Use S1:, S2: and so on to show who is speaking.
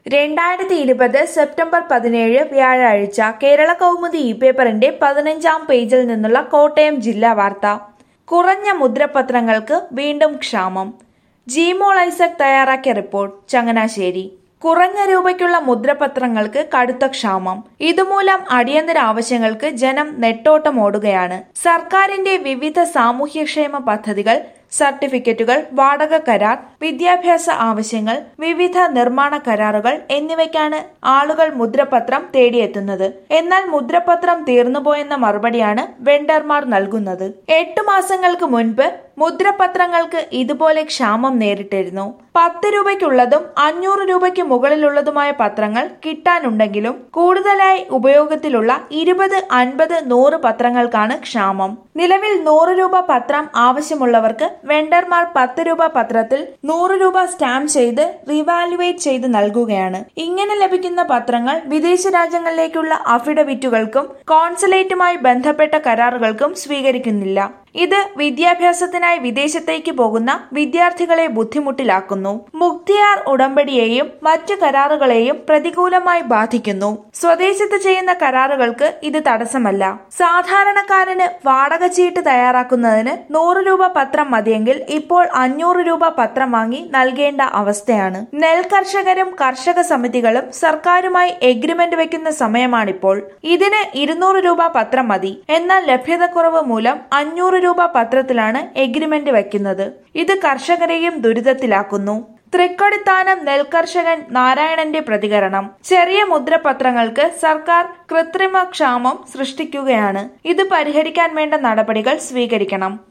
S1: രണ്ടായിരത്തി ഇരുപത് സെപ്റ്റംബർ പതിനേഴ് വ്യാഴാഴ്ച കേരള കൗമുദി ഇ പേപ്പറിന്റെ പതിനഞ്ചാം പേജിൽ നിന്നുള്ള കോട്ടയം ജില്ലാ വാർത്ത കുറഞ്ഞ മുദ്രപത്രങ്ങൾക്ക് വീണ്ടും ക്ഷാമം ജിമോൾ ഐസക് തയ്യാറാക്കിയ റിപ്പോർട്ട് ചങ്ങനാശ്ശേരി കുറഞ്ഞ രൂപയ്ക്കുള്ള മുദ്രപത്രങ്ങൾക്ക് കടുത്ത ക്ഷാമം ഇതുമൂലം അടിയന്തര ആവശ്യങ്ങൾക്ക് ജനം നെട്ടോട്ടം ഓടുകയാണ് സർക്കാരിന്റെ വിവിധ സാമൂഹ്യക്ഷേമ പദ്ധതികൾ സർട്ടിഫിക്കറ്റുകൾ വാടക കരാർ വിദ്യാഭ്യാസ ആവശ്യങ്ങൾ വിവിധ നിർമ്മാണ കരാറുകൾ എന്നിവയ്ക്കാണ് ആളുകൾ മുദ്രപത്രം തേടിയെത്തുന്നത് എന്നാൽ മുദ്രപത്രം തീർന്നുപോയെന്ന മറുപടിയാണ് വെണ്ടർമാർ നൽകുന്നത് എട്ടു മാസങ്ങൾക്ക് മുൻപ് മുദ്രപത്രങ്ങൾക്ക് ഇതുപോലെ ക്ഷാമം നേരിട്ടിരുന്നു പത്ത് രൂപയ്ക്കുള്ളതും അഞ്ഞൂറ് രൂപയ്ക്ക് മുകളിലുള്ളതുമായ പത്രങ്ങൾ കിട്ടാനുണ്ടെങ്കിലും കൂടുതലായി ഉപയോഗത്തിലുള്ള ഇരുപത് അൻപത് നൂറ് പത്രങ്ങൾക്കാണ് ക്ഷാമം നിലവിൽ നൂറ് രൂപ പത്രം ആവശ്യമുള്ളവർക്ക് വെണ്ടർമാർ പത്ത് രൂപ പത്രത്തിൽ നൂറ് രൂപ സ്റ്റാമ്പ് ചെയ്ത് റിവാലുവേറ്റ് ചെയ്ത് നൽകുകയാണ് ഇങ്ങനെ ലഭിക്കുന്ന പത്രങ്ങൾ വിദേശ രാജ്യങ്ങളിലേക്കുള്ള അഫിഡവിറ്റുകൾക്കും കോൺസുലേറ്റുമായി ബന്ധപ്പെട്ട കരാറുകൾക്കും സ്വീകരിക്കുന്നില്ല ഇത് വിദ്യാഭ്യാസത്തിനായി വിദേശത്തേക്ക് പോകുന്ന വിദ്യാർത്ഥികളെ ബുദ്ധിമുട്ടിലാക്കുന്നു മുക്തിയാർ ഉടമ്പടിയെയും മറ്റ് കരാറുകളെയും പ്രതികൂലമായി ബാധിക്കുന്നു സ്വദേശത്ത് ചെയ്യുന്ന കരാറുകൾക്ക് ഇത് തടസ്സമല്ല സാധാരണക്കാരന് വാടക ചീട്ട് തയ്യാറാക്കുന്നതിന് നൂറ് രൂപ പത്രം മതിയെങ്കിൽ ഇപ്പോൾ അഞ്ഞൂറ് രൂപ പത്രം വാങ്ങി നൽകേണ്ട അവസ്ഥയാണ് നെൽ കർഷകരും കർഷക സമിതികളും സർക്കാരുമായി എഗ്രിമെന്റ് വെക്കുന്ന സമയമാണിപ്പോൾ ഇതിന് ഇരുന്നൂറ് രൂപ പത്രം മതി എന്നാൽ ലഭ്യതക്കുറവ് മൂലം അഞ്ഞൂറ് രൂപ പത്രത്തിലാണ് എഗ്രിമെന്റ് വയ്ക്കുന്നത് ഇത് കർഷകരെയും ദുരിതത്തിലാക്കുന്നു തൃക്കൊടിത്താനം നെൽകർഷകൻ നാരായണന്റെ പ്രതികരണം ചെറിയ മുദ്രപത്രങ്ങൾക്ക് സർക്കാർ കൃത്രിമ ക്ഷാമം സൃഷ്ടിക്കുകയാണ് ഇത് പരിഹരിക്കാൻ വേണ്ട നടപടികൾ സ്വീകരിക്കണം